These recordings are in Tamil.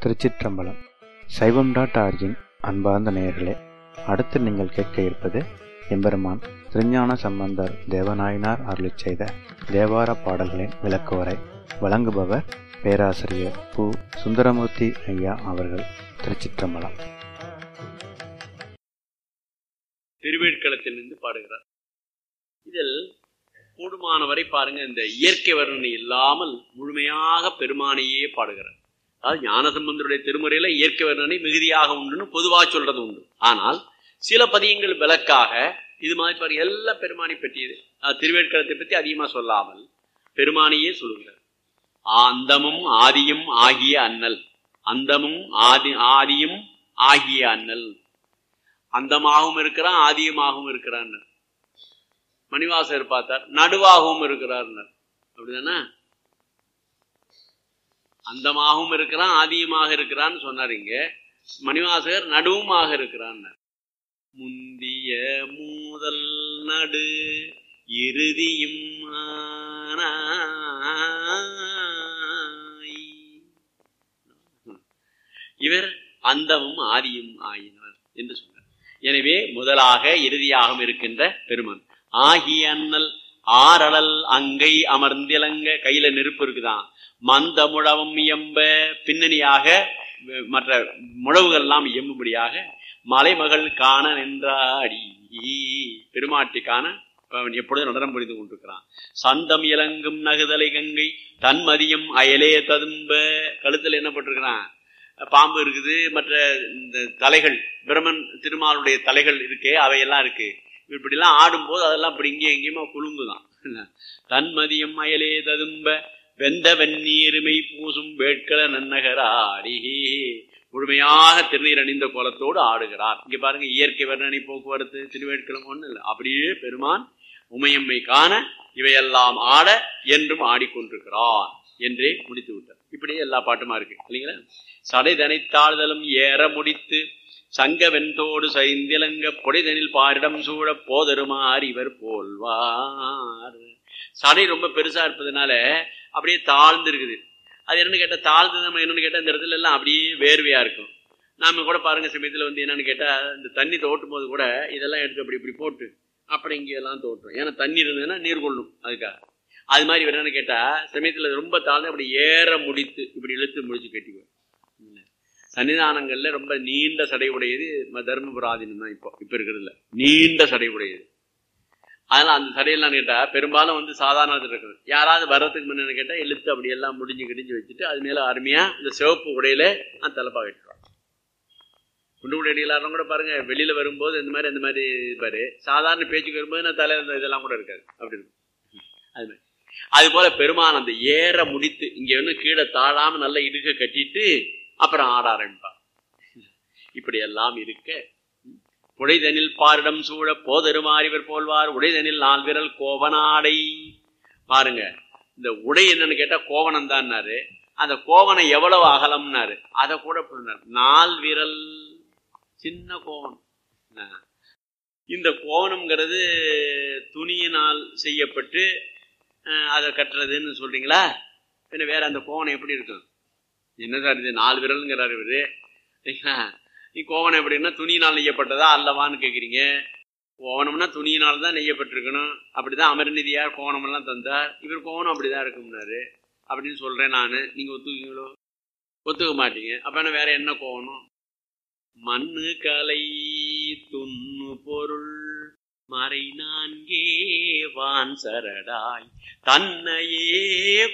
திருச்சிற்றம்பலம் சைவம் டாட் ஆர்ஜின் அன்பார்ந்த நேயர்களே அடுத்து நீங்கள் கேட்க இருப்பது எம்பெருமான் திருஞான சம்பந்தர் தேவநாயனார் அருளிச் செய்த தேவார பாடல்களின் விளக்குவரை வழங்குபவர் பேராசிரியர் பு சுந்தரமூர்த்தி ஐயா அவர்கள் திருச்சிற்றம்பலம் திருவேட்களத்திலிருந்து பாடுகிறார் இதில் கூடுமானவரை பாருங்க இந்த இயற்கை வர்ணனை இல்லாமல் முழுமையாக பெருமானையே பாடுகிறார் அதாவது ஞானசம்பந்தருடைய திருமுறையில இயற்கை வர்ணனை மிகுதியாக உண்டுன்னு பொதுவாக சொல்றது உண்டு ஆனால் சில பதியங்கள் விளக்காக இது மாதிரி பாரு எல்லா பெருமானை பற்றியது அது திருவேட்களத்தை பற்றி அதிகமாக சொல்லாமல் பெருமானையே சொல்லுகிறார் அந்தமும் ஆதியும் ஆகிய அண்ணல் அந்தமும் ஆதி ஆதியும் ஆகிய அண்ணல் அந்தமாகவும் இருக்கிறான் ஆதியமாகவும் இருக்கிறான் மணிவாசகர் பார்த்தார் நடுவாகவும் இருக்கிறார் அப்படிதானே அந்தமாகவும் இருக்கிறான் ஆதியமாக இருக்கிறான்னு சொன்னார் இங்க மணிவாசகர் நடுவுமாக இருக்கிறான் முந்திய மூதல் நடு இறுதியும் இவர் அந்தமும் ஆதியும் ஆயினார் என்று சொன்னார் எனவே முதலாக இறுதியாகவும் இருக்கின்ற பெருமன் ஆகிய அண்ணல் ஆரளல் அங்கை அமர்ந்திலங்க கையில நெருப்பு இருக்குதான் மந்த முழவும் எம்ப பின்னணியாக மற்ற முழவுகள் எல்லாம் எம்பும்படியாக மலைமகள் காண நின்றாடி பெருமாட்டி காண அவன் எப்பொழுதும் நடனம் புரிந்து கொண்டிருக்கிறான் சந்தம் இலங்கும் நகுதலை கங்கை தன்மதியம் அயலே ததும்ப கழுத்துல என்ன பட்டிருக்கிறான் பாம்பு இருக்குது மற்ற இந்த தலைகள் பிரமன் திருமாலுடைய தலைகள் இருக்கே அவையெல்லாம் இருக்கு இப்படிலாம் ஆடும்போது அதெல்லாம் இப்படி இங்கேயும் எங்கேயுமா குலுங்குதான் தன்மதியம் அயலே ததும்ப வெந்த வெந்நீருமை பூசும் வேட்கள நன்னகராடி முழுமையாக திருநீர் அணிந்த கோலத்தோடு ஆடுகிறார் இங்க பாருங்க இயற்கை வர்ணனை போக்குவரத்து திருவேட்களம் ஒண்ணு இல்லை அப்படியே பெருமான் உமையம்மை காண இவையெல்லாம் ஆட என்றும் ஆடிக்கொண்டிருக்கிறார் என்றே முடித்து விட்டார் இப்படியே எல்லா பாட்டுமா இருக்கு இல்லைங்களா சடை தனைத்தாழ்தலும் ஏற முடித்து சங்க வெண்தோடு சைந்திலங்க பொடிதனில் பாரிடம் சூழ போதருமாறு இவர் போல்வார் சடை ரொம்ப பெருசா இருப்பதுனால அப்படியே தாழ்ந்து இருக்குது அது என்னன்னு கேட்டா தாழ்ந்து நம்ம என்னன்னு கேட்டா இந்த இடத்துல எல்லாம் அப்படியே வேர்வையா இருக்கும் நாம கூட பாருங்க சமயத்துல வந்து என்னன்னு கேட்டா இந்த தண்ணி தோட்டும் போது கூட இதெல்லாம் எடுத்து அப்படி இப்படி போட்டு அப்படி இங்கே எல்லாம் தோட்டும் ஏன்னா தண்ணி இருந்ததுன்னா நீர் கொள்ளும் அதுக்காக அது மாதிரி என்னன்னு கேட்டா சமயத்துல ரொம்ப தாழ்ந்து அப்படி ஏற முடித்து இப்படி இழுத்து முடிச்சு கட்டிக்குவேன் சன்னிதானங்கள்ல ரொம்ப நீண்ட சடை உடையது தர்மபுராதீனம் தான் இப்போ இப்ப இருக்கிறதுல நீண்ட சடை உடையது அதனால அந்த சடையெல்லாம் கேட்டா பெரும்பாலும் வந்து சாதாரண இருக்குது யாராவது வர்றதுக்கு முன்னாடி கேட்டா இழுத்து அப்படி எல்லாம் முடிஞ்சு கிடிஞ்சு வச்சுட்டு அது மேல அருமையா இந்த சிவப்பு உடையில நான் தலைப்பா கட்டுவான் குண்டு உடையடிகளாரும் கூட பாருங்க வெளியில வரும்போது இந்த மாதிரி இந்த மாதிரி இருப்பாரு சாதாரண பேச்சுக்கு வரும்போது நான் தலையில இதெல்லாம் கூட இருக்காது அப்படி இருக்கும் அது மாதிரி அது போல பெருமான் அந்த ஏற முடித்து இங்க வந்து கீழே தாழாம நல்ல இடுக்க கட்டிட்டு அப்புறம் ஆட ஆரம்பிப்பார் இப்படி எல்லாம் இருக்க உடைதனில் பாரிடம் சூழ போதருமாறிவர் போல்வார் உடைதனில் நால் விரல் கோவனாடை பாருங்க இந்த உடை என்னன்னு கேட்டா கோவனம் தான்னாரு அந்த கோவனை எவ்வளவு அகலம்னாரு அதை கூட நால் விரல் சின்ன கோவனம் இந்த கோவனம்ங்கிறது துணியினால் செய்யப்பட்டு அதை கட்டுறதுன்னு சொல்றீங்களா பின்ன வேற அந்த கோவனம் எப்படி இருக்கும் என்ன சார் இது நாலு விரலுங்கிறாரு இவரு நீ கோவனம் எப்படின்னா துணியினால் நெய்யப்பட்டதா அல்லவான்னு கேட்குறீங்க கோவனம்னா துணியினால் தான் நெய்யப்பட்டிருக்கணும் அப்படிதான் அமர்நிதியார் கோவனமெல்லாம் தந்தார் இவர் கோவனம் அப்படிதான் இருக்கும்னாரு அப்படின்னு சொல்றேன் நான் நீங்க ஒத்துக்குங்களோ ஒத்துக்க மாட்டீங்க அப்ப வேற என்ன கோவனம் மண்ணு கலை துண்ணு பொருள் மறை நான்கே வான் சரடாய் தன்னையே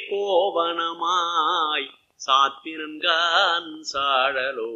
கோவனமாய் சாத்திரன்கான் சாழலோ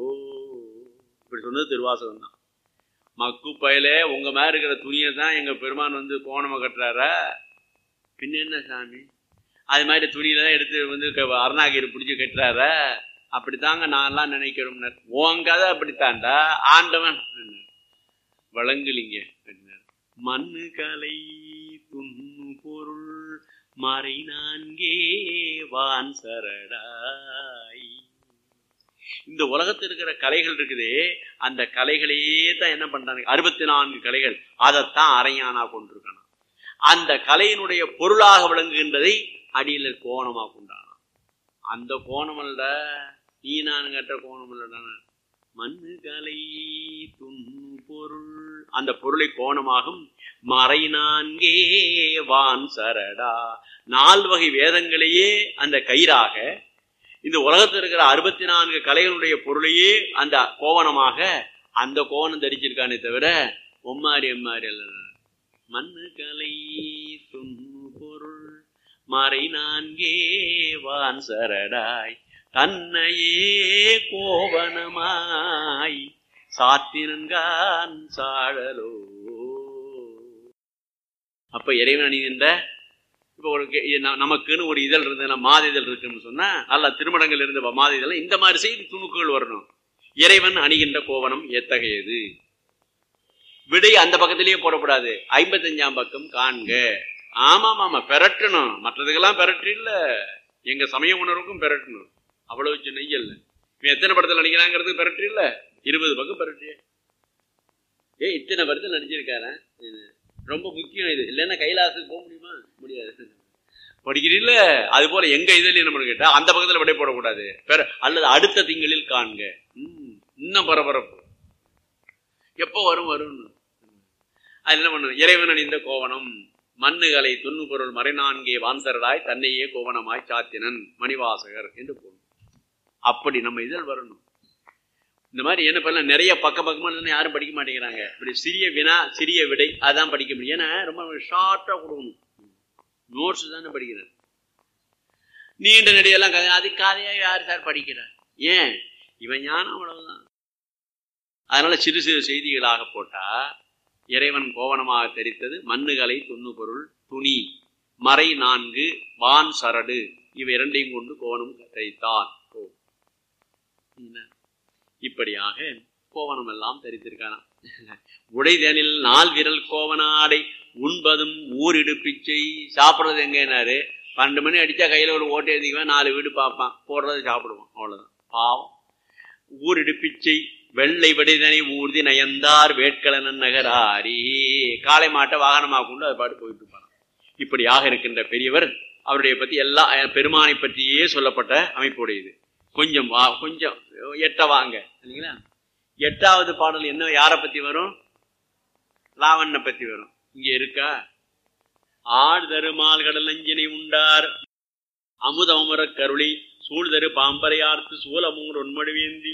இப்படி சொன்னது திருவாசகம் தான் மக்கு பயல உங்க மேல இருக்கிற துணியை தான் எங்க பெருமான் வந்து கோணம கட்டுறாரா பின்ன என்ன சாமி அது மாதிரி துணியில தான் எடுத்து வந்து அருணாகிரி பிடிச்சி கட்டுறாரா அப்படித்தாங்க நான்லாம் நினைக்கிறோம்னார் உன் கதை அப்படித்தான்டா ஆண்டவன் வழங்குலிங்க மண்ணு கலை துண்ணு பொருள் மறை நான்கே வான் சரடாய் இந்த உலகத்தில் இருக்கிற கலைகள் இருக்குதே அந்த கலைகளையே தான் என்ன பண்றாங்க அறுபத்தி நான்கு கலைகள் அதைத்தான் அரையானா கொண்டிருக்கணும் அந்த கலையினுடைய பொருளாக விளங்குகின்றதை அடியில் கோணமா கொண்டானான் அந்த கோணம் அல்ல நீ நான் கற்ற கோணம் இல்லடா மண்ணு கலை துண்ணு பொருள் அந்த பொருளை கோணமாகும் மறை நான்கே வான் சரடா நால் வகை வேதங்களையே அந்த கயிறாக இந்த உலகத்தில் இருக்கிற அறுபத்தி நான்கு கலைகளுடைய பொருளையே அந்த கோவணமாக அந்த கோவணம் தரிச்சிருக்கானே தவிர ஒம்மாரி எம்மாரி அல்ல மண்ணு கலை துண்ணு பொருள் மறை நான்கே வான் சரடாய் தன்னையே கோவனமாய் சாத்தினன்கான் சாழலோ அப்ப இறைவன் அணிகின்ற இப்போ ஒரு கே- ந- நமக்குன்னு ஒரு இதழ் இருந்து மாத இதழ் இருக்குன்னு சொன்னா அல்ல திருமணங்கள் இருந்த மாத இதழ் இந்த மாதிரி செய்தி துணுக்குகள் வரணும் இறைவன் அணிகின்ற கோவணம் எத்தகையது விடை அந்த பக்கத்திலேயே போடக்கூடாது ஐம்பத்தஞ்சாம் பக்கம் காண்க ஆமாம் ஆமா பெரட்டணும் மற்றதுக்கெல்லாம் பெரட்டு இல்ல எங்க சமய உணர்வுக்கும் பெரட்டணும் அவ்வளவு சின்ன இல்ல இவன் எத்தனை படத்தில் நடிக்கிறாங்கிறது பெரட்டு இல்ல இருபது பக்கம் பெரட்டு ஏ இத்தனை படத்தில் நடிச்சிருக்காரன் இது ரொம்ப முக்கியம் இது இல்லைன்னா கைலாசுக்கு போக முடியுமா முடியாது படிக்கிறீல்ல அது போல எங்க இதில் என்ன பண்ண கேட்டா அந்த பக்கத்துல விடை போடக்கூடாது பெற அல்லது அடுத்த திங்களில் காண்க ம், இன்னும் பரபரப்பு எப்போ வரும் வரும் அது என்ன பண்ணணும் இறைவன் அணிந்த கோவணம் மண்ணுகளை துண்ணு பொருள் மறைநான்கே வான்சரடாய் தன்னையே கோவணமாய் சாத்தினன் மணிவாசகர் என்று போகணும் அப்படி நம்ம இதழ் வரணும் இந்த மாதிரி என்ன பண்ண நிறைய பக்க பக்கமா இருந்தா யாரும் படிக்க மாட்டேங்கிறாங்க இப்படி சிறிய வினா சிறிய விடை அதான் படிக்க முடியும் ஏன்னா ரொம்ப ஷார்ட்டா கொடுக்கணும் நோட்ஸ் தானே படிக்கிறேன் நீண்ட நெடியெல்லாம் கதை அது கதையா யார் சார் படிக்கிறார் ஏன் இவன் ஞானம் அவ்வளவுதான் அதனால சிறு சிறு செய்திகளாக போட்டா இறைவன் கோவணமாக தெரித்தது மண்ணுகளை துண்ணு பொருள் துணி மறை நான்கு வான் சரடு இவை இரண்டையும் கொண்டு கோவணம் தரித்தான் ஓ. என்ன? இப்படியாக கோவணம் எல்லாம் தரித்திருக்கானாம் உடைதனில் நால் விரல் கோவனாடை உண்பதும் ஊரிடு பிச்சை சாப்பிட்றது எங்கன்னாரு பன்னெண்டு மணி அடிச்சா கையில ஒரு ஓட்டை எழுதிக்குவேன் நாலு வீடு பார்ப்பான் போடுறதை சாப்பிடுவான் அவ்வளவுதான் பாவம் ஊரிடு பிச்சை வெள்ளை விடைதனை ஊர்தி நயந்தார் வேட்கலனன் நகராரி காளை மாட்டை வாகனமாக கொண்டு அது பாட்டு போயிட்டு இருப்பான் இப்படியாக இருக்கின்ற பெரியவர் அவருடைய பத்தி எல்லா பெருமானை பற்றியே சொல்லப்பட்ட அமைப்புடையது கொஞ்சம் வா கொஞ்சம் எட்ட வாங்க இல்லைங்களா எட்டாவது பாடல் என்ன யாரை பத்தி வரும் ராவணனை பத்தி வரும் இங்க இருக்கா ஆழ்தரு மால்கடல் நஞ்சினை உண்டார் அமுதமரக் கருளி சூழ்தரு பாம்பரையார்த்து சூலமூர் ஒன்மடுவேந்தி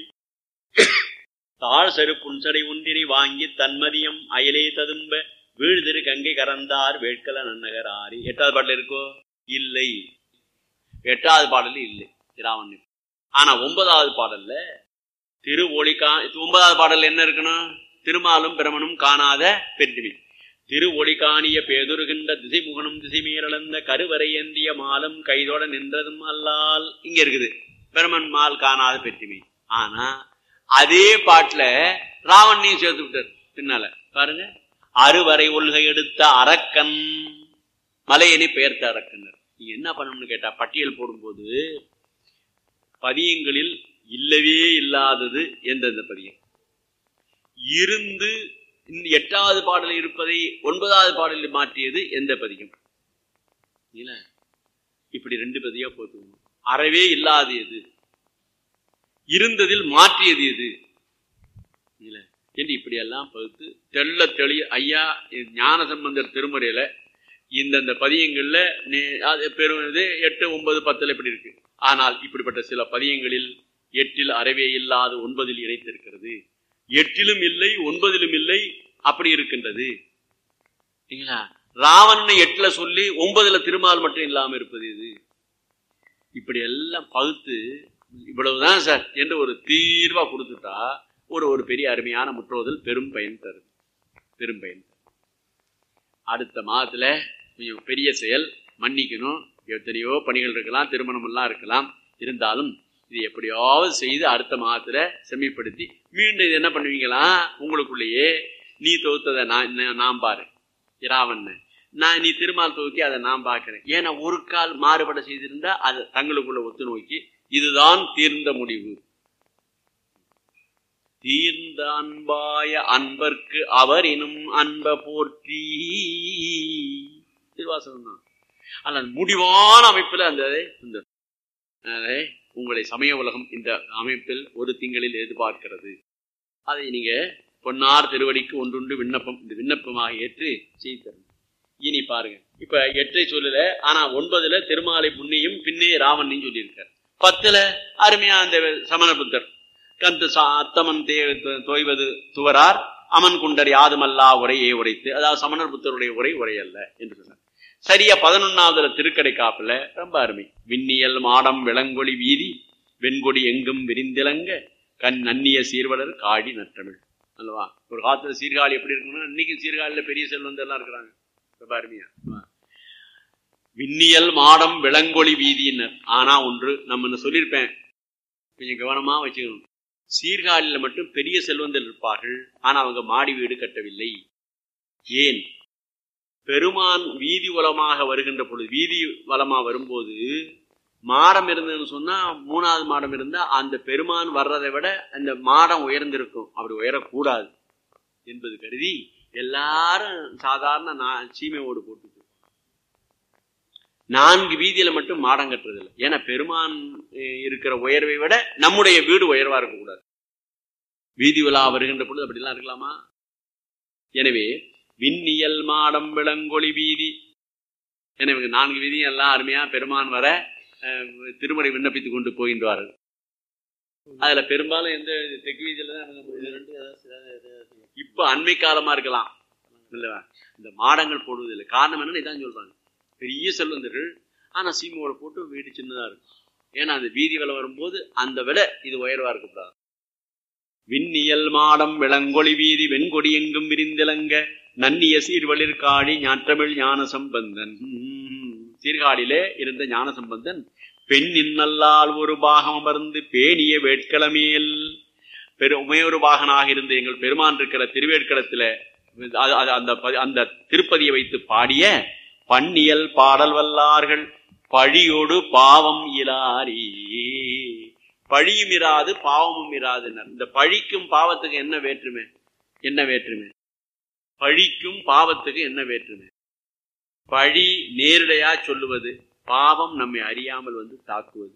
தாழ் செரு புன்சடை ஒன்றினை வாங்கி தன்மதியம் அயலே ததும்ப வீழ்திரு கங்கை கறந்தார் வேட்கல நன்னகர் ஆரி எட்டாவது பாடல் இருக்கோ இல்லை எட்டாவது பாடல் இல்லை ராவணன் ஆனா ஒன்பதாவது பாடல்ல திரு ஒளிகா ஒன்பதாவது பாடல் என்ன இருக்கணும் திருமாலும் பிரமனும் காணாத பெருமை திரு ஒளிகாணிய பேதுருகின்ற திசைமுகனும் திசைமீரளந்த கருவறை ஏந்திய மாலும் கைதோட நின்றதும் அல்லால் இங்க இருக்குது பிரமன் மால் காணாத பெற்றுமை ஆனா அதே பாட்டுல ராவணையும் சேர்த்து விட்டார் பின்னால பாருங்க அறுவரை ஒல்கை எடுத்த அரக்கன் மலையணி பெயர்த்த அரக்கனர் நீங்க என்ன பண்ணணும்னு கேட்டா பட்டியல் போடும்போது பதியங்களில் இல்லவே இல்லாதது எந்தெந்த பதியம் இருந்து இந்த எட்டாவது பாடலில் இருப்பதை ஒன்பதாவது பாடலில் மாற்றியது எந்த பதியம் இல்ல இப்படி ரெண்டு பதியா போத்துக்கணும் அறவே இல்லாத எது இருந்ததில் மாற்றியது எது இல்ல என்று இப்படியெல்லாம் பகுத்து தெள்ள தெளிய ஐயா இது ஞான சம்பந்தர் திருமுறையில இந்தந்த பதியங்கள்ல நே- அது பெரும் இது எட்டு ஒன்பது பத்துல இப்படி இருக்கு ஆனால் இப்படிப்பட்ட சில பதியங்களில் எட்டில் அறவே இல்லாத ஒன்பதில் இணைத்திருக்கிறது எட்டிலும் இல்லை ஒன்பதிலும் இல்லை அப்படி இருக்கின்றது சரிங்களா ராவணனை எட்டுல சொல்லி ஒன்பதுல திருமால் மட்டும் இல்லாம இருப்பது இது இப்படி எல்லாம் பகுத்து இவ்வளவுதான் சார் என்று ஒரு தீர்வா கொடுத்துட்டா ஒரு ஒரு பெரிய அருமையான முற்றோதல் பெரும் பயன் தரும் பெரும் பயன் தரும் அடுத்த மாதத்துல கொஞ்சம் பெரிய செயல் மன்னிக்கணும் எத்தனையோ பணிகள் இருக்கலாம் திருமணம் எல்லாம் இருக்கலாம் இருந்தாலும் இது எப்படியாவது செய்து அடுத்த மாதத்துல செம்மிப்படுத்தி மீண்டும் இது என்ன பண்ணுவீங்களா உங்களுக்குள்ளேயே நீ தொகுத்ததை நான் நான் நான் பாரு இராவண்ண நான் நீ திருமால் தொகுத்தி அதை நான் பார்க்கிறேன் ஏன்னா ஒரு கால் மாறுபட செய்திருந்தா அது தங்களுக்குள்ள ஒத்து நோக்கி இதுதான் தீர்ந்த முடிவு தீர்ந்த அன்பாய அன்பர்க்கு அவர் எனும் அன்ப போற்றி திருவாசகம் தான் அல்ல முடிவான அமைப்புல அந்த இந்த அதை உங்களை சமய உலகம் இந்த அமைப்பில் ஒரு திங்களில் எதிர்பார்க்கிறது அதை நீங்க பொன்னார் திருவடிக்கு ஒன்றுண்டு விண்ணப்பம் இந்த விண்ணப்பமாக ஏற்று செய்து தரணும் இனி பாருங்க இப்ப எட்டை சொல்லல ஆனா ஒன்பதுல திருமாலை முன்னையும் பின்னே ராவணையும் சொல்லியிருக்கார் பத்துல அருமையா அந்த சமண புத்தர் கந்த சா- அத்தமன் தே தோய்வது துவரார் அமன் குண்டர் யாதுமல்லா உரையே உரைத்து அதாவது சமணர் புத்தருடைய உரை உரையல்ல என்று சொன்னார் சரியா பதினொன்னாவதுல திருக்கடை காப்புல ரொம்ப அருமை விண்ணியல் மாடம் விளங்கொளி வீதி வெண்கொடி எங்கும் விரிந்திலங்க கண் நன்னிய சீர்வலர் காடி நற்றமிழ் அல்லவா ஒரு காலத்துல சீர்காழி எப்படி இருக்கணும்னா இன்னைக்கு சீர்காழியில பெரிய செல்வந்தெல்லாம் இருக்கிறாங்க ரொம்ப அருமையா ஆ. விண்ணியல் மாடம் விளங்கொளி வீதியினர் ஆனா ஒன்று நம்ம இன்னும் சொல்லியிருப்பேன் கொஞ்சம் கவனமா வச்சுக்கணும் சீர்காழியில மட்டும் பெரிய செல்வந்தர் இருப்பார்கள் ஆனா அவங்க மாடி வீடு கட்டவில்லை ஏன் பெருமான் வீதி வலமாக வருகின்ற பொழுது வீதி வலமா வரும்போது மாடம் இருந்ததுன்னு சொன்னா மூணாவது மாடம் இருந்தா அந்த பெருமான் வர்றதை விட அந்த மாடம் உயர்ந்திருக்கும் அப்படி உயரக்கூடாது என்பது கருதி எல்லாரும் சாதாரண நா- சீமை ஓடு போட்டு நான்கு வீதியில மட்டும் மாடம் கட்டுறதில்லை ஏன்னா பெருமான் அஹ், இருக்கிற உயர்வை விட நம்முடைய வீடு உயர்வா இருக்கக்கூடாது வீதி விழா வருகின்ற பொழுது அப்படிலாம் இருக்கலாமா எனவே விண்ணியல் மாடம் விளங்கொளி வீதி எனவே நான்கு வீதியும் எல்லாம் அருமையா பெருமான் வர அஹ், திருமுறை விண்ணப்பித்துக் கொண்டு போகின்றார்கள் அதுல பெரும்பாலும் எந்த தெற்கு வீதியில தான் எனக்கு இது ரெண்டு ஏதாவது இப்ப அண்மை காலமா இருக்கலாம் இல்லவா இந்த மாடங்கள் போடுவதில்லை காரணம் என்னன்னு இதான் சொல்றாங்க பெரிய செல்வந்தர்கள் ஆனா சீமோட போட்டு வீடு சின்னதா இருக்கும் ஏன்னா அந்த வீதி விலை வரும்போது அந்த விட இது உயர்வா இருக்கக்கூடாது விண்ணியல் மாடம் விளங்கொளி வீதி வெண்கொடி எங்கும் விரிந்திலங்க நன்னிய சீர்வளிர் காடி ஞாற்றமிழ் ஞான சம்பந்தன் சீர்காழியிலே இருந்த ஞான சம்பந்தன் பெண்ணின் நல்லால் ஒரு பாகம் அமர்ந்து பேணிய வேட்களமேல் பெரு உமையொரு பாகனாக இருந்த எங்கள் பெருமான் இருக்கிற திருவேட்களத்துல அது- அது- அந்த பதி- அந்த திருப்பதியை வைத்து பாடிய பன்னியல் பாடல் வல்லார்கள் பழியோடு பாவம் இலாரி பழியும் இராது பாவமும் இராதுனர் இந்த பழிக்கும் பாவத்துக்கு என்ன வேற்றுமை என்ன வேற்றுமை பழிக்கும் பாவத்துக்கு என்ன வேற்றுமை பழி நேரடியா சொல்லுவது பாவம் நம்மை அறியாமல் வந்து தாக்குவது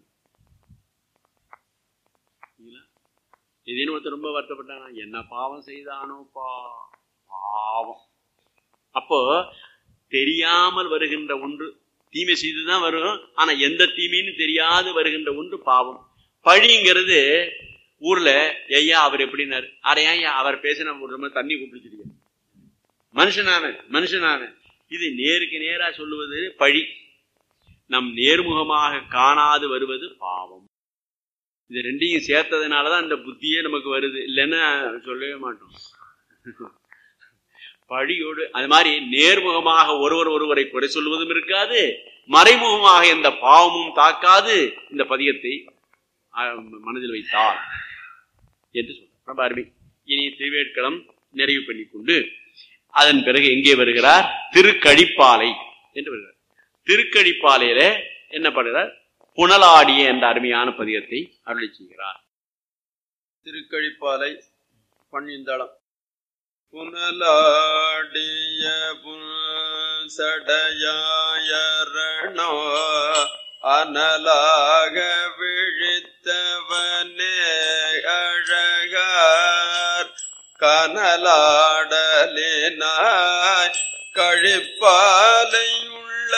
சரிங்களா? திடீர்னு ஒருத்தர் ரொம்ப வருத்தப்பட்டானா என்ன பாவம் செய்தானோப்பா பாவம் அப்போ தெரியாமல் வருகின்ற ஒன்று தீமை செய்துதான் வரும் ஆனா எந்த தீமைன்னு தெரியாது வருகின்ற ஒன்று பாவம் பழிங்கிறது ஊர்ல ஐயா அவர் எப்படின்னாரு அரை ஐயா அவர் பேசின ஒரு ரொம்ப தண்ணி கூப்பிடுச்சிருக்க மனுஷனாவன் மனுஷனாவன் இது நேருக்கு நேரா சொல்லுவது பழி நம் நேர்முகமாக காணாது வருவது பாவம் இது ரெண்டையும் சேர்த்ததுனாலதான் இந்த புத்தியே நமக்கு வருது இல்லைன்னா சொல்லவே மாட்டோம் பழியோடு அது மாதிரி நேர்முகமாக ஒருவர் ஒருவரை குறை சொல்வதும் இருக்காது மறைமுகமாக எந்த பாவமும் தாக்காது இந்த பதியத்தை அஹ், மனதில் வைத்தார் என்று சொல்றார் ரொம்ப அருமை இனி திருவேட்களம் நிறைவு பண்ணிக்கொண்டு அதன் பிறகு எங்கே வருகிறார் திருக்கழிப்பாலை என்று வருகிறார் திருக்கழிப்பாலையில என்ன பண்ணுறார் புனலாடிய என்ற அருமையான பதியத்தை அருளி செய்கிறார் திருக்கழிப்பாலை பன்னிந்தளம் புனலாடிய புன்சடையாயரணோ அனலாக விழித்தவனே அழகார் கனலாடலினாய் கழிப்பாலை உள்ள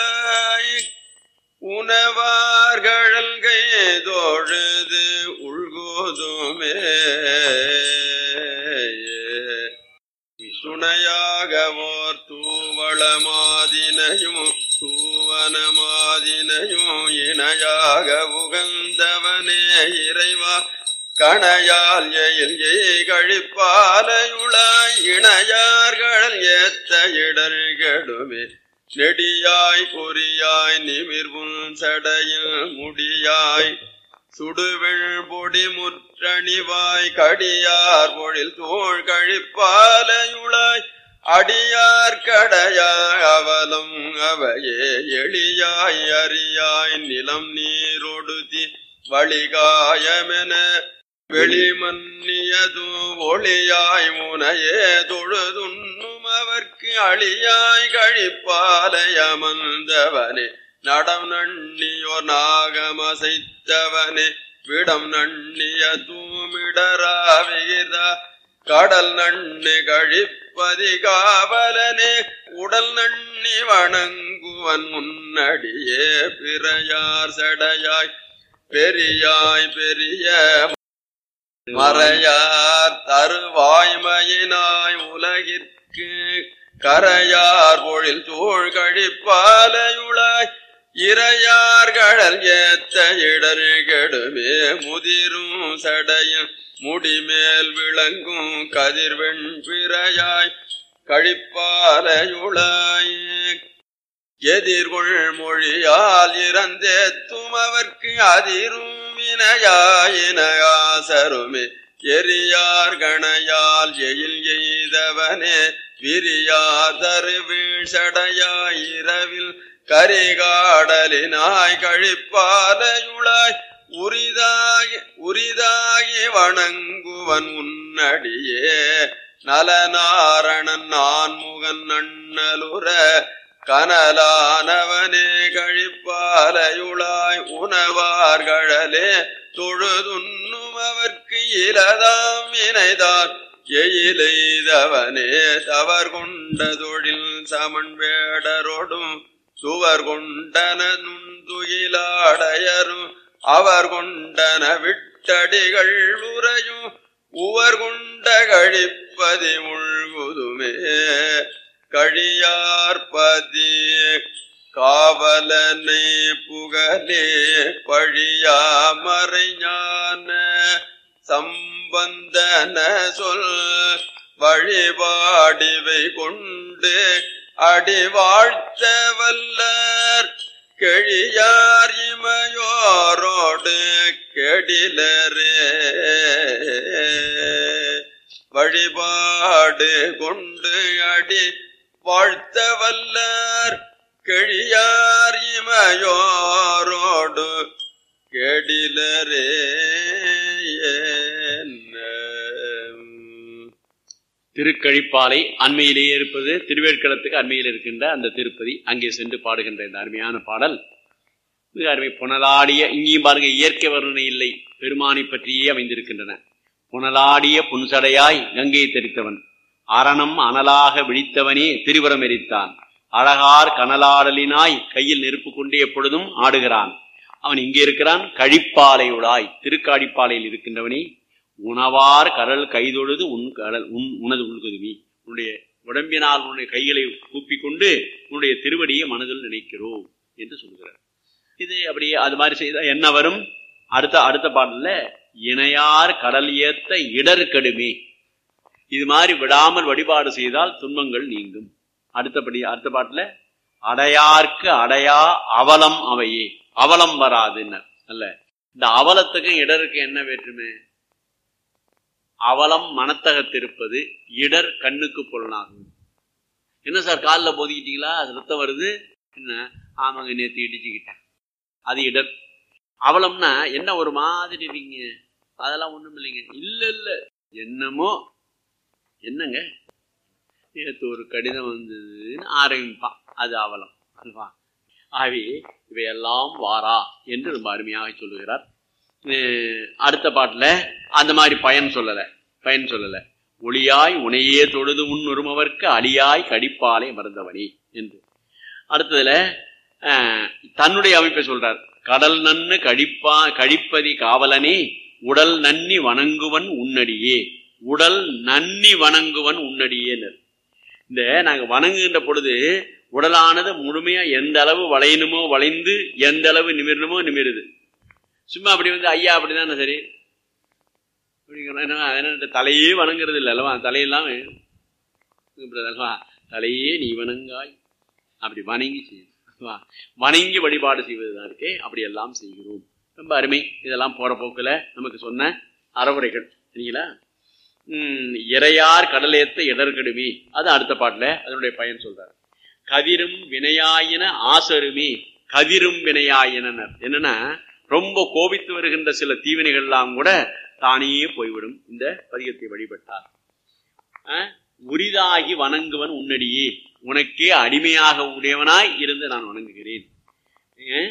உணவார்கள்கை தொழுது உள்கோதுமே துணையாகவோர் தூவளமாதினையும் தூவனமாதினையும் இணையாக உகந்தவனே இறைவா கணையால் எயில் எய் கழிப்பாலையுளாய் இணையார்கள் ஏத்த இடர்கெடுமே நெடியாய் பொறியாய் நிமிர்வும் சடையில் முடியாய் சுடுவெள் பொடி முற்றணிவாய் கடியார் பொழில் தோள் கழிப்பாலையுளாய் அடியார் கடையாய் அவலம் அவையே எளியாய் அரியாய் நிலம் நீரொடுதி வழிகாயமென வெளிமன்னியது ஒளியாய் முனையே தொழுதுண்ணும் அவர்க்கு அழியாய் கழிப்பாலை அமர்ந்தவனே நடம் நண்ணியோர் நாகமசைத்தவனே விடம் நண்ணிய தூமிடராவிகிதா கடல் நண்ணு கழிப்பதி காவலனே உடல் நண்ணி வணங்குவன் முன்னடியே பிறையார் சடையாய் பெரியாய் பெரிய மறையார் தருவாய்மையினாய் உலகிற்கு கரையார் பொழில் தோள் கழிப்பாலையுளாய் இறையார் கடல் ஏத்த இடர் கெடுமே முதிரும் சடையும் முடிமேல் விளங்கும் கதிர்வெண் பிறையாய் கழிப்பாலையுளாய் எதிர்கொள் மொழியால் இறந்தேத்தும் அவர்க்கு அதிரும் வினையாயினகாசருமே எரியார் கணையால் எயில் எய்தவனே விரியார் தரு வீழ்சடையாய் இரவில் கரிகாடலினாய் கழிப்பாலையுளாய் உரிதாகி உரிதாகி வணங்குவன் உன்னடியே நலநாரணன் நான்முகன் அண்ணலுற கனலானவனே கழிப்பாலையுளாய் உணவார்களே தொழுதுண்ணும் அவர்க்கு இலதாம் இணைதான் எயிலெய்தவனே தவர் கொண்ட தொழில் சமன் வேடரோடும் சுவர் கொண்டன நுண்துயிலாடையரும் அவர் கொண்டன விட்டடிகள் உறையும் உவர் கொண்ட கழிப்பதி முழுவதுமே கழியார்பதி காவலனை புகழே பழியாமறை ஞான சம்பந்தன சொல் வழிபாடிவை கொண்டு அடி வாழ்த்த வல்லர் கெழியார் இமையோரோடு கெடிலரே வழிபாடு கொண்டு அடி வாழ்த்த வல்லர் கெழியார் இமையோரோடு கெடிலரே திருக்கழிப்பாலை அண்மையிலேயே இருப்பது திருவேற்களத்துக்கு அண்மையில் இருக்கின்ற அந்த திருப்பதி அங்கே சென்று பாடுகின்ற இந்த அருமையான பாடல் மிக அருமை புனலாடிய இங்கேயும் பாருங்க இயற்கை வர்ணனை இல்லை பெருமானை பற்றியே அமைந்திருக்கின்றன புனலாடிய புன்சடையாய் கங்கையை தெரித்தவன் அரணம் அனலாக விழித்தவனே திருவரம் எரித்தான் அழகார் கனலாடலினாய் கையில் நெருப்பு கொண்டு எப்பொழுதும் ஆடுகிறான் அவன் இங்கே இருக்கிறான் கழிப்பாலையுடாய் திருக்காடிப்பாலையில் இருக்கின்றவனே உணவார் கடல் கைதொழுது உன் கடல் உன் உனது உள்குதுமி உன்னுடைய உடம்பினால் உன்னுடைய கைகளை கூப்பிக் கொண்டு உன்னுடைய திருவடியை மனதில் நினைக்கிறோம் என்று சொல்கிறார் இது அப்படியே அது மாதிரி செய்தா என்ன வரும் அடுத்த அடுத்த பாடல்ல இணையார் கடல் ஏத்த இடர் கடுமே இது மாதிரி விடாமல் வழிபாடு செய்தால் துன்பங்கள் நீங்கும் அடுத்தபடி அடுத்த பாட்டுல அடையார்க்கு அடையா அவலம் அவையே அவலம் வராதுன்னு அல்ல இந்த அவலத்துக்கும் இடருக்கு என்ன வேற்றுமை அவலம் மனத்தகத்திருப்பது இடர் கண்ணுக்கு புலனாகும் என்ன சார் காலில் போதிக்கிட்டீங்களா அது ரத்தம் வருது என்ன ஆமாங்க நேற்று இடிச்சுக்கிட்டேன் அது இடர் அவலம்னா என்ன ஒரு மாதிரி இருக்கீங்க அதெல்லாம் ஒண்ணும் இல்லைங்க இல்ல இல்ல என்னமோ என்னங்க நேற்று ஒரு கடிதம் வந்ததுன்னு ஆரம்பிப்பான் அது அவலம் அல்வா ஆகவே இவையெல்லாம் வாரா என்று ரொம்ப அருமையாக சொல்லுகிறார் அஹ் அடுத்த பாட்டுல அந்த மாதிரி பயன் சொல்லல பயன் சொல்லல ஒளியாய் உனையே தொழுது உன் ஒருமவர்க்கு அழியாய் கடிப்பாலை மறந்தவனே என்று அடுத்ததுல அஹ், தன்னுடைய அமைப்பை சொல்றார் கடல் நன்னு கழிப்பா கழிப்பதி காவலனே உடல் நன்னி வணங்குவன் உன்னடியே உடல் நன்னி வணங்குவன் உன்னடியேனர் இந்த நாங்க வணங்குகின்ற பொழுது உடலானது முழுமையா எந்த அளவு வளையணுமோ வளைந்து எந்த அளவு நிமிரணுமோ நிமிருது சும்மா அப்படி வந்து ஐயா அப்படிதானே சரி அப்படிங்கிறோம் என்ன என்ன தலையே வணங்குறது இல்லை அல்லவா தலையெல்லாம் இப்படி அல்லவா தலையே நீ வணங்காய் அப்படி வணங்கி செய்யணும் அல்லவா? வணங்கி வழிபாடு செய்வதுதான் இருக்கே அப்படி எல்லாம் செய்கிறோம் ரொம்ப அருமை இதெல்லாம் போற போக்குல நமக்கு சொன்ன அறவுரைகள் சரிங்களா உம் இறையார் கடலேத்த இடர்கடுமி அது அடுத்த பாட்டுல அதனுடைய பயன் சொல்றாரு கதிரும் வினையாயின ஆசருமி கதிரும் வினையாயினர் என்னன்னா ரொம்ப கோபித்து வருகின்ற சில தீவினைகள்லாம் கூட தானே போய்விடும் இந்த பதிகத்தை வழிபட்டார் அஹ், உரிதாகி வணங்குவன் உன்னடியே உனக்கே அடிமையாக உடையவனாய் இருந்து நான் வணங்குகிறேன் அஹ்,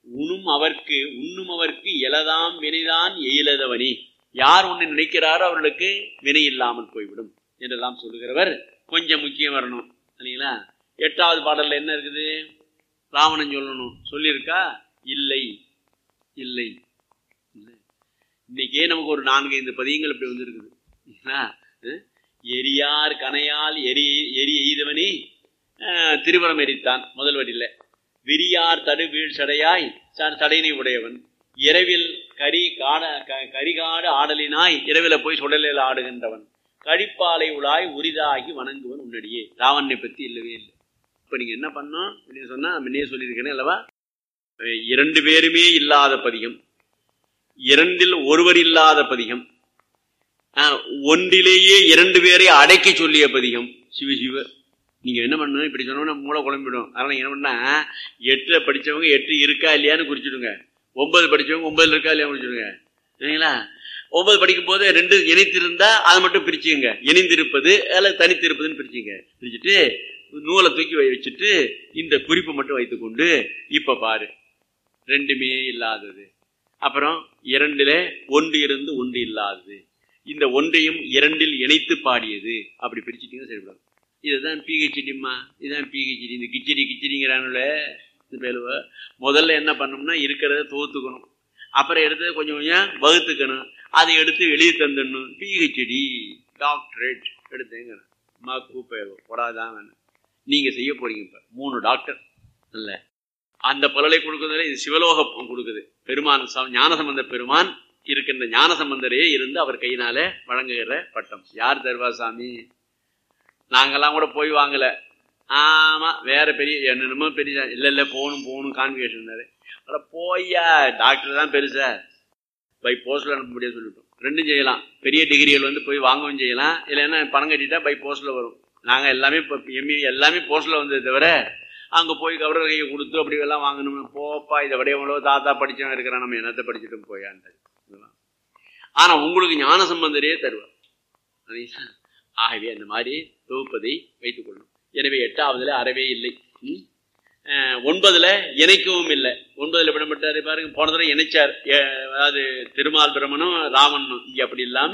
உண்ணும் அவர்க்கு உண்ணும் அவர்க்கு இலதாம் வினைதான் எயிலதவனி யார் ஒன்று நினைக்கிறாரோ அவர்களுக்கு வினை இல்லாமல் போய்விடும் என்றெல்லாம் சொல்லுகிறவர் கொஞ்சம் முக்கியம் வரணும் சரிங்களா எட்டாவது பாடல்ல என்ன இருக்குது ராவணன் சொல்லணும் சொல்லியிருக்கா இல்லை இல்லை இல்லை. இன்னைக்கே நமக்கு ஒரு நான்கு ஐந்து பதியங்கள் இப்படி வந்திருக்குது சரிங்களா? அஹ்? எரியார் கனையால் எரி எரி எய்தவனி அஹ், திருவரம் எரித்தான் முதல் வரியில விரியார் தடு வீழ் சடையாய் ச- சடையினை உடையவன் இரவில் கரி காட க- கரிகாடு ஆடலினாய் இரவில போய் சுடலில் ஆடுகின்றவன் கழிப்பாலை உலாய் உரிதாகி வணங்குவன் உன்னடியே ராவணனை பத்தி இல்லவே இல்லை இப்ப நீங்க என்ன பண்ணோம் அப்படின்னு சொன்னா முன்னே சொல்லியிருக்கேனே அல்லவா அஹ் இரண்டு பேருமே இல்லாத பதிகம் இரண்டில் ஒருவர் இல்லாத பதிகம் அஹ் ஒன்றிலேயே இரண்டு பேரை அடக்கி சொல்லிய பதிகம் சிவ சிவ நீங்க என்ன பண்ணணும் இப்படி சொன்னோம்னா மூளை குழம்பிடும் அதனால நீங்க என்ன பண்ணா எட்டுல படிச்சவங்க எட்டு இருக்கா இல்லையான்னு குறிச்சிடுங்க ஒன்பது படிச்சவங்க ஒன்பதுல இருக்கா இல்லையா குறிச்சிடுங்க சரிங்களா ஒன்பது படிக்கும் போது ரெண்டு இணைத்திருந்தா அதை மட்டும் பிரிச்சுங்க இணைந்திருப்பது அல்லது தனித்திருப்பதுன்னு பிரிச்சுங்க பிரிச்சுட்டு நூலை தூக்கி வை- வச்சுட்டு இந்த குறிப்பை மட்டும் வைத்துக்கொண்டு இப்ப பாரு ரெண்டுமே இல்லாதது அப்புறம் இரண்டுல ஒன்று இருந்து ஒன்று இல்லாதது இந்த ஒன்றையும் இரண்டில் இணைத்து பாடியது அப்படி பிரிச்சுட்டீங்க சரிப்படும் இதுதான் பிஹெச்டிம்மா இதுதான் பிஹெச்டி இந்த கிச்சடி கிச்சடிங்கிறானுல இந்த பேலுவ முதல்ல என்ன பண்ணோம்னா இருக்கிறத தோத்துக்கணும் அப்புறம் எடுத்து கொஞ்சம் கொஞ்சம் வகுத்துக்கணும் அதை எடுத்து வெளியே தந்துடணும் பிஹெச்டி டாக்டரேட் எடுத்துங்க மக்கு பேரும் போடாதான் வேணும் நீங்க செய்ய போறீங்க இப்ப மூணு டாக்டர் இல்ல அந்த பலனை கொடுக்கறதுல இது சிவலோகம் கொடுக்குது பெருமான் ச- ஞானசம்பந்த பெருமான் இருக்கின்ற ஞானசம்பந்தரே இருந்து அவர் கையினால வழங்குகிற பட்டம் யார் தருவா சாமி நாங்கெல்லாம் கூட போய் வாங்கல ஆமா வேற பெரிய என்னென்னமோ பெரிய இல்ல இல்ல போகணும் போகணும் கான்விகேஷன் அட போய்யா டாக்டர் தான் பெருசா பை போஸ்ட்ல அனுப்ப முடியாது சொல்லிட்டோம் ரெண்டும் செய்யலாம் பெரிய டிகிரிகள் வந்து போய் வாங்கவும் செய்யலாம் இல்லைன்னா பணம் கட்டிட்டா பை போஸ்ட்ல வரும் நாங்க எல்லாமே இப்போ எம்ஏ எல்லாமே போஸ்ட்ல வந்தது தவிர அங்க போய் கவர்னர் கையை கொடுத்து அப்படி எல்லாம் வாங்கணும் போப்பா இதை விட எவ்வளோ தாத்தா படிச்சவன் இருக்கிறான் நம்ம என்னத்தை படிச்சுட்டு போயான்ட்டு இதெல்லாம். ஆனா உங்களுக்கு ஞான சம்பந்தரே தருவார் சரிங்களா? ஆகவே அந்த மாதிரி தொகுப்பதை வைத்துக் கொள்ளும் எனவே எட்டாவதுல அறவே இல்லை ம்? அஹ், ஒன்பதுல இணைக்கவும் இல்லை ஒன்பதுல விடப்பட்டாரு பாருங்க போன தடவை இணைச்சார் ஏ- அதாவது திருமால் பிரமனும் ராமனும் இங்க அப்படி இல்லாம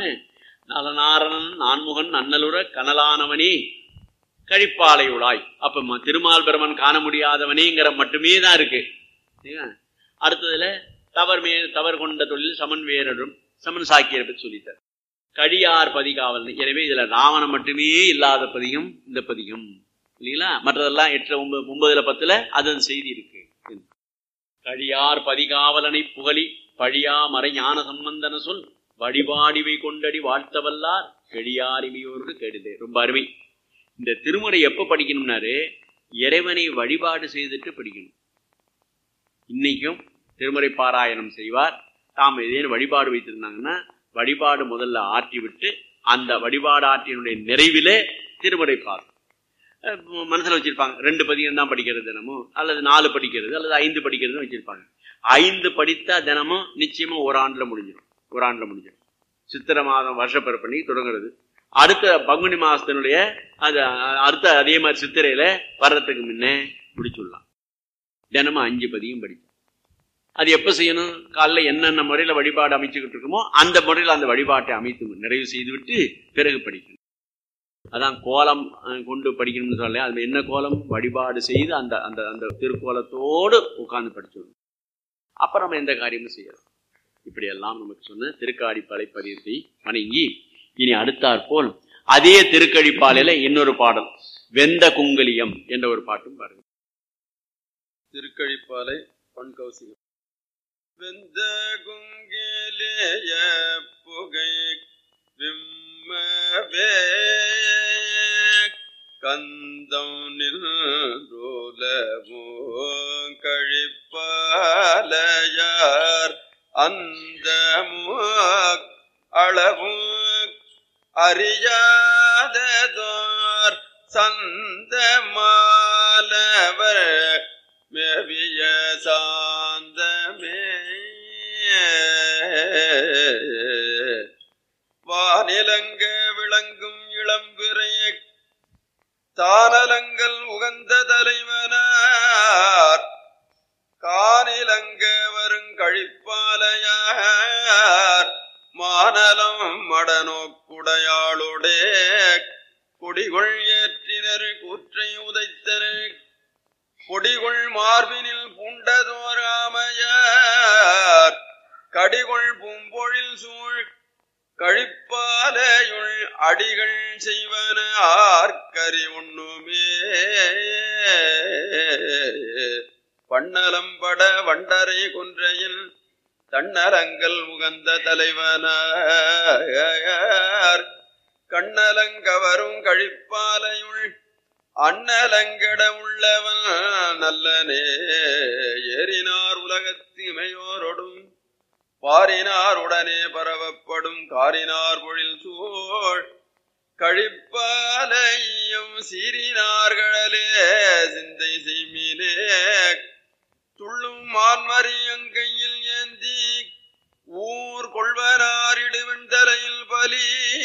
நலநாரணன் நான்முகன் நன்னலுற கனலானவனே கழிப்பாலை உழாய் அப்ப ம- திருமால் பிரமன் காண முடியாதவனேங்கிற மட்டுமே தான் இருக்கு சரிங்களா? அடுத்ததுல தவறு மே தவறு கொண்ட தொழில் சமன் வேறடும் சமன் சாக்கியரை பற்றி சொல்லிட்டார் கடியார் பதிகாவல் எனவே இதுல ராவணன் மட்டுமே இல்லாத பதிகம் இந்த பதிகம் இல்லைங்களா மற்றதெல்லாம் எட்டு ஒன்பது ஒன்பதுல பத்துல அது அந்த செய்தி இருக்கு கடியார் பதிகாவலனை புகழி பழியா மறை ஞான சம்பந்தன சொல் வழிபாடிவை கொண்டடி வாழ்த்தவல்லார் கெடியாரிமையோருக்கு கெடுதே ரொம்ப அருமை இந்த திருமுறை எப்ப படிக்கணும்னாரு இறைவனை வழிபாடு செய்துட்டு படிக்கணும் இன்னைக்கும் திருமுறை பாராயணம் செய்வார் தாம் ஏதேனும் வழிபாடு வைத்திருந்தாங்கன்னா வழிபாடு முதல்ல ஆற்றி விட்டு அந்த வழிபாடு ஆற்றினுடைய நிறைவிலே திருமுறை பார் அஹ் மனசுல வச்சிருப்பாங்க ரெண்டு பதிகம் தான் படிக்கிறது தினமும் அல்லது நாலு படிக்கிறது அல்லது ஐந்து படிக்கிறதுன்னு வச்சிருப்பாங்க ஐந்து படித்தா தினமும் நிச்சயமா ஒரு ஆண்டுல முடிஞ்சிடும் ஒரு ஆண்டுல முடிஞ்சிடும் சித்திரை மாதம் வருஷப்பிறப்பணி தொடங்குறது அடுத்த பங்குனி மாசத்தினுடைய அது அஹ், அடுத்த அதே மாதிரி சித்திரையில வர்றதுக்கு முன்னே முடிச்சுடலாம் தினமும் அஞ்சு பதியும் படிக்கும் அது எப்ப செய்யணும் காலைல என்னென்ன முறையில வழிபாடு அமைச்சுக்கிட்டு இருக்குமோ அந்த முறையில் அந்த வழிபாட்டை அமைத்து நிறைவு செய்துவிட்டு பிறகு படிக்கணும் அதான் கோலம் அஹ், கொண்டு படிக்கணும்னு சொல்ல அது என்ன கோலம் வழிபாடு செய்து அந்த அந்த அந்த திருக்கோலத்தோடு உட்கார்ந்து படிச்சிடணும் அப்புறம் நம்ம எந்த காரியமும் செய்யலாம் இப்படியெல்லாம் நமக்கு சொன்ன திருக்காடிப்பாலை பதியத்தை வணங்கி இனி அடுத்தாற்போல் அதே திருக்கழிப்பாலையில இன்னொரு பாடல் வெந்த குங்கலியம் என்ற ஒரு பாட்டும் பாருங்க திருக்கழிப்பாலை பண் கௌசிகம் வெந்த குங்கிலேய புகை விம்மவே கந்தம் நின்றோலமோ கழிப்பாலையார் அந்த அளவும் அறியாததோர் சந்த மாலவர் மேவிய சாந்தமே வானிலங்க விளங்கும் இளம்பிறை தானலங்கள் உகந்த தலைவனார் கானிலங்க மடநோக்குடையாளோடே கொடிகொள் ஏற்றினர் கூற்றை உதைத்தனர் கொடிகொள் மார்பினில் பூண்டதோர் ஆமையார் கடிகொள் பூம்பொழில் சூழ் கழிப்பாலையுள் அடிகள் செய்வன ஆர்க்கறி உண்ணுமே பண்ணலம்பட வண்டரை குன்றையில் தன்னலங்கள் உகந்த தலைவனார் கண்ணலங்கவரும் கழிப்பாலையுள் அண்ணலங்கட உள்ளவன் நல்லனே ஏறினார் உலகத்து இமையோரொடும் பாரினார் உடனே பரவப்படும் காரினார் பொழில் சூழ் கழிப்பாலையும் சீரினார்களே சிந்தை செய்மினே துள்ளும் மான்மரியங்கையில் ஏந்தி ஊர் கொள்வனாரிடுவின் தலையில் பலி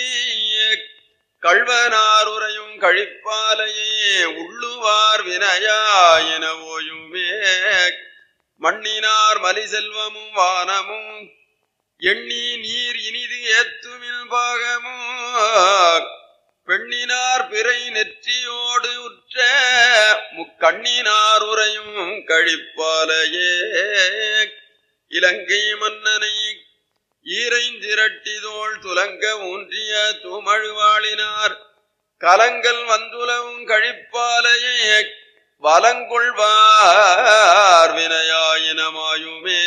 கள்வனார் உரையும் கழிப்பாலையே உள்ளுவார் வினையாயின ஓயுமே மண்ணினார் மலி செல்வமும் வானமும் எண்ணி நீர் இனிது ஏத்துமில் பாகமும் பெண்ணினார் பிறை நெற்றியோடு உற்ற முக்கண்ணினார் உரையும் கழிப்பாலையே இலங்கை மன்னனை ஈரைந்திரட்டிதோள் துலங்க ஊன்றிய தூமழுவாளினார் கலங்கள் வந்துலவும் கழிப்பாலையே வலங்கொள்வார் வினையாயினமாயுமே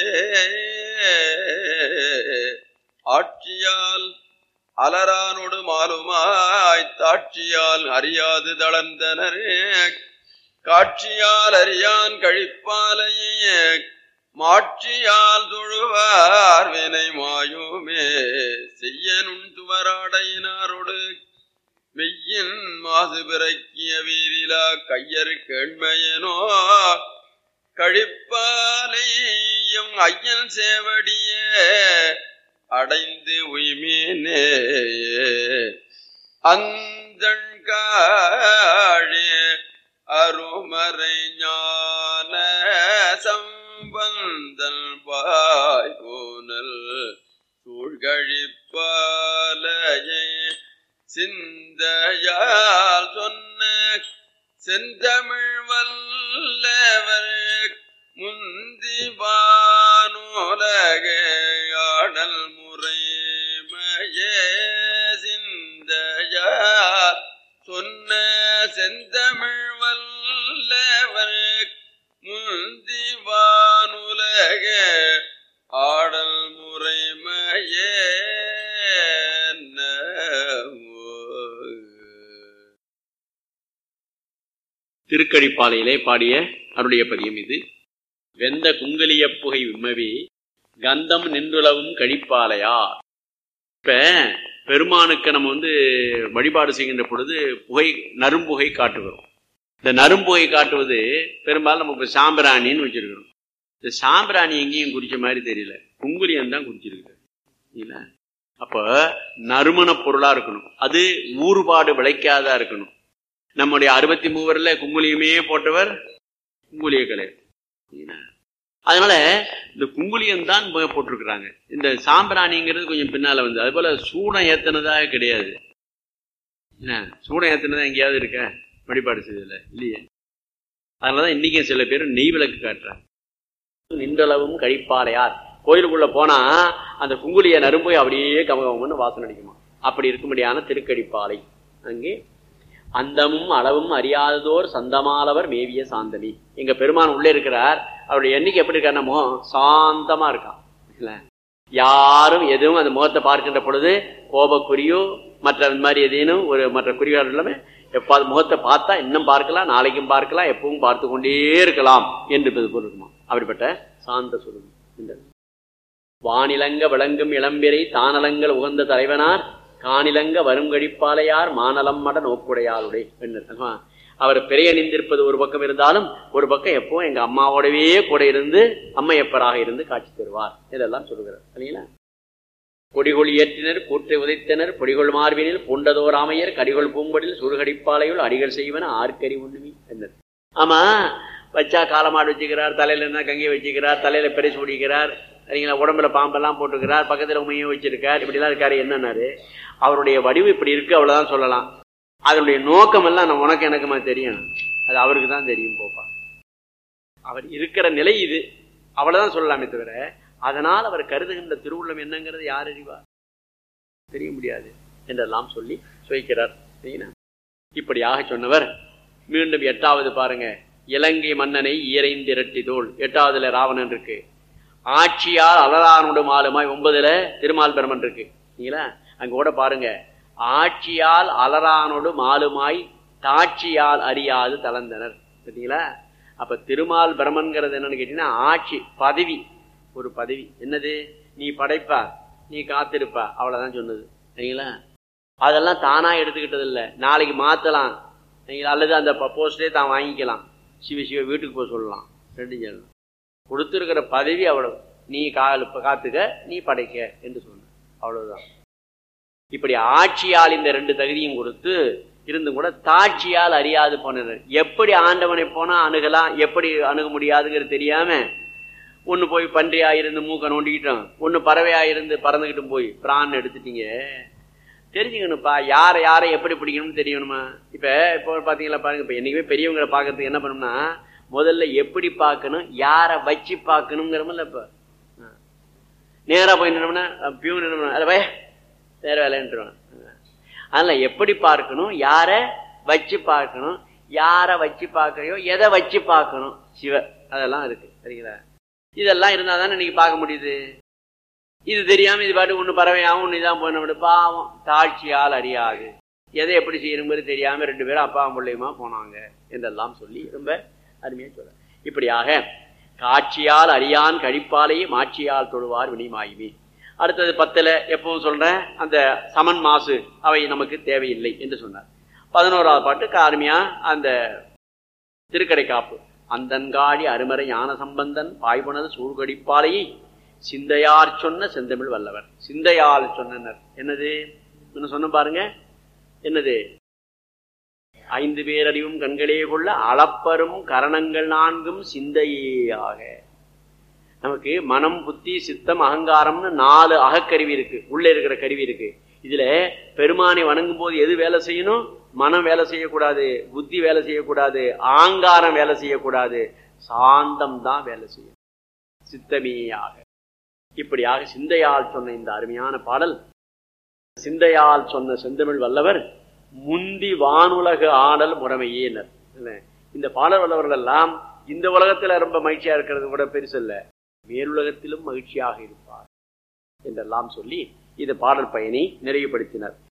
ஆட்சியால் அலரானொடு மாலுமாய் தாட்சியால் அறியாது தளர்ந்தனரே காட்சியால் அறியான் கழிப்பாலையே மாட்சியால் தொழுவார் வினை மாயுமே செய்யனும் துவராடையினாரோடு மெய்யின் மாசு பிறக்கிய வீரிலா கையறு கேண்மையனோ கழிப்பாலையும் ஐயன் சேவடிய அடைந்து உய்மீனே அந்தழ்காழே அருமறை ஞான சம்பந்தல் பாய் போனல் சூழ்கழிப்பாலையே சிந்தையால் சொன்ன செந்தமிழ் வல்லவர் முந்தி வானுலக ஆடல் முறைமையே சிந்தையால் சொன்ன செந்தமிழ் வல்லவர் முந்தி வானுலக ஆடல் முறைமையே திருக்கழிப்பாலையிலே பாடிய அருடைய பதியம் இது வெந்த குங்கலிய புகை விம்மவி கந்தம் நின்றுளவும் கழிப்பாலையா இப்ப பெருமானுக்கு நம்ம வந்து வழிபாடு செய்கின்ற பொழுது புகை நரும்புகை காட்டுகிறோம் இந்த நரும்புகை காட்டுவது பெரும்பாலும் நம்ம இப்ப சாம்பிராணின்னு வச்சிருக்கிறோம் இந்த சாம்பிராணி எங்கேயும் குறிச்ச மாதிரி தெரியல குங்குலியம் தான் குறிச்சிருக்கு இல்லைங்களா அப்ப நறுமண பொருளா இருக்கணும் அது ஊறுபாடு விளைக்காதா இருக்கணும் நம்முடைய அறுபத்தி மூவர்ல குங்குலியமே போட்டவர் குங்குலிய கலை அதனால இந்த குங்குலியம் தான் போட்டிருக்கிறாங்க இந்த சாம்பிராணிங்கிறது கொஞ்சம் பின்னால வந்து அது போல சூடம் ஏத்தினதாக கிடையாது என்ன சூடம் ஏத்தினதா எங்கேயாவது இருக்க வழிபாடு செய்ததுல இல்லையே அதனாலதான் இன்னைக்கும் சில பேர் நெய் விளக்கு காட்டுறாங்க நின்றளவும் கழிப்பாளையார் கோயிலுக்குள்ள போனா அந்த குங்குலிய நரும்பு அப்படியே கமகமன்னு வாசனை அடிக்குமா அப்படி இருக்கும்படியான திருக்கடிப்பாலை அங்கே அந்தமும் அளவும் அறியாததோர் சந்தமாலவர் மேவிய சாந்தமி எங்க பெருமான் உள்ளே இருக்கிறார் அவருடைய எண்ணிக்கை எப்படி இருக்கார் முகம் சாந்தமா இருக்கான் இல்ல யாரும் எதுவும் அந்த முகத்தை பார்க்கின்ற பொழுது கோபக்குறியோ மற்ற இந்த மாதிரி எதேனும் ஒரு மற்ற குறிகள் எல்லாமே எப்பாவது முகத்தை பார்த்தா இன்னும் பார்க்கலாம் நாளைக்கும் பார்க்கலாம் எப்பவும் பார்த்து கொண்டே இருக்கலாம் என்று பொருளுமா அப்படிப்பட்ட சாந்த சொல்லுங்க வானிலங்க விளங்கும் இளம்பிரை தானலங்கள் உகந்த தலைவனார் காணிலங்க வருங்கழிப்பாளையார் மானலம் மட நோக்குடையாளுடைய பெண்ணர் அவர் பிறையணிந்திருப்பது ஒரு பக்கம் இருந்தாலும் ஒரு பக்கம் எப்பவும் எங்க அம்மாவோடவே கூட இருந்து அம்மையப்பராக இருந்து காட்சி தருவார் இதெல்லாம் சொல்லுகிறார் இல்லைங்களா கொடிகொள் ஏற்றினர் கூற்றை உதைத்தனர் பொடிகொள் மார்பினில் பூண்டதோராமையர் கடிகொள் பூம்படில் சுருகடிப்பாளையுள் அடிகள் செய்வன ஆர்க்கறி ஒண்ணுமே என்னர் ஆமா வச்சா காலமாடு வச்சுக்கிறார் தலையில என்ன கங்கை வச்சுக்கிறார் தலையில பெருசு முடிக்கிறார் சரிங்களா உடம்புல பாம்பெல்லாம் போட்டுக்கிறார் பக்கத்துல உமையும் வச்சிருக்கார் இப்படிலாம் இருக்காரு என்னன்னாரு அவருடைய வடிவு இப்படி இருக்கு அவ்வளவுதான் சொல்லலாம் அதனுடைய நோக்கம் எல்லாம் நான் உனக்கு எனக்குமா தெரியும் அது அவருக்கு தான் தெரியும் போப்பா அவர் இருக்கிற நிலை இது அவ்வளவுதான் சொல்லலாமே தவிர அதனால் அவர் கருதுகின்ற திருவுள்ளம் என்னங்கிறது யார் அறிவார் தெரிய முடியாது என்றெல்லாம் சொல்லி சுவைக்கிறார் சரிங்களா? இப்படியாக சொன்னவர் மீண்டும் எட்டாவது பாருங்க இலங்கை மன்னனை ஈரைந்திரட்டி தோல் எட்டாவதுல ராவணன் இருக்கு ஆட்சியால் அலரானுடு மாலுமாய் ஒன்பதுல திருமால் பெருமன் இருக்கு சரிங்களா அங்க கூட பாருங்க ஆட்சியால் அலரானோடு மாலுமாய் தாட்சியால் அறியாது தளர்ந்தனர் சரிங்களா அப்ப திருமால் பிரமன்கிறது என்னன்னு கேட்டீங்கன்னா ஆட்சி பதவி ஒரு பதவி என்னது நீ படைப்பா நீ காத்திருப்பா அவ்வளவுதான் சொன்னது சரிங்களா அதெல்லாம் தானா எடுத்துக்கிட்டது இல்ல நாளைக்கு மாத்தலாம் சரிங்களா அல்லது அந்த போஸ்டே தான் வாங்கிக்கலாம் சிவ சிவ வீட்டுக்கு போக சொல்லலாம் ரெண்டும் சொல்லலாம் கொடுத்துருக்கிற பதவி அவ்வளவு நீ கால் காத்துக்க நீ படைக்க என்று சொன்ன அவ்வளவுதான் இப்படி ஆட்சியால் இந்த ரெண்டு தகுதியும் கொடுத்து இருந்தும் கூட தாட்சியால் அறியாது போனர் எப்படி ஆண்டவனை போனா அணுகலாம் எப்படி அணுக முடியாதுங்கிறது தெரியாம ஒண்ணு போய் பன்றியா இருந்து மூக்க நோண்டிக்கிட்டோம் ஒண்ணு பறவையா இருந்து பறந்துகிட்டும் போய் பிரான் எடுத்துட்டீங்க தெரிஞ்சுக்கணும்ப்பா யாரை யாரை எப்படி பிடிக்கணும்னு தெரியணுமா இப்ப இப்போ பாத்தீங்களா பாருங்க இப்ப என்னைக்குமே பெரியவங்களை பார்க்கறதுக்கு என்ன பண்ணணும்னா முதல்ல எப்படி பார்க்கணும் யாரை வச்சு பார்க்கணுங்கிறமில்ல இப்ப ஆ. நேரா போய் நின்னோம்னா பியூன் நின்னோம்னா அதை பய வேற வேலைன்றான் அதனால எப்படி பார்க்கணும் யாரை வச்சு பார்க்கணும் யாரை வச்சு பார்க்கறையோ எதை வச்சு பார்க்கணும் சிவ அதெல்லாம் இருக்கு சரிங்களா இதெல்லாம் இருந்தா தானே இன்னைக்கு பார்க்க முடியுது இது தெரியாம இது பாட்டு ஒண்ணு பறவையாவும் ஒண்ணு இதான் போன பாவம் தாட்சியால் அறியாது எதை எப்படி செய்யணுங்கிறது தெரியாம ரெண்டு பேரும் அப்பாவும் பிள்ளையுமா போனாங்க என்றெல்லாம் சொல்லி ரொம்ப அருமையா சொல்ற இப்படியாக காட்சியால் அறியான் கழிப்பாலேயே மாட்சியால் தொழுவார் வினிமாயுமே அடுத்தது பத்துல எப்பவும் சொல்றேன் அந்த சமன் மாசு அவை நமக்கு தேவையில்லை என்று சொன்னார் பதினோராவது பாட்டு அருமையா அந்த திருக்கடை காப்பு அந்தன்காடி அருமறை ஞான சம்பந்தன் பாய்பனது சூழ்கடிப்பாலையை சிந்தையார் சொன்ன செந்தமிழ் வல்லவர் சிந்தையால் சொன்னனர் என்னது என்ன சொன்ன பாருங்க என்னது ஐந்து பேரறிவும் கண்களே கொள்ள அளப்பரும் கரணங்கள் நான்கும் சிந்தையாக நமக்கு மனம் புத்தி சித்தம் அகங்காரம்னு நாலு அகக்கருவி இருக்கு உள்ள இருக்கிற கருவி இருக்கு இதுல பெருமானை வணங்கும் போது எது வேலை செய்யணும் மனம் வேலை செய்யக்கூடாது புத்தி வேலை செய்யக்கூடாது ஆங்காரம் வேலை செய்யக்கூடாது சாந்தம் தான் வேலை செய்யும் சித்தமேயாக இப்படியாக சிந்தையால் சொன்ன இந்த அருமையான பாடல் சிந்தையால் சொன்ன செந்தமிழ் வல்லவர் முந்தி வானுலக ஆடல் முறைமையேனர் இல்ல? இந்த பாடல் வல்லவர்கள் எல்லாம் இந்த உலகத்துல ரொம்ப மகிழ்ச்சியா இருக்கிறது கூட பெருசு இல்ல மேலுலகத்திலும் மகிழ்ச்சியாக இருப்பார் என்றெல்லாம் சொல்லி இந்த பாடல் பயனை நிறைவுபடுத்தினர்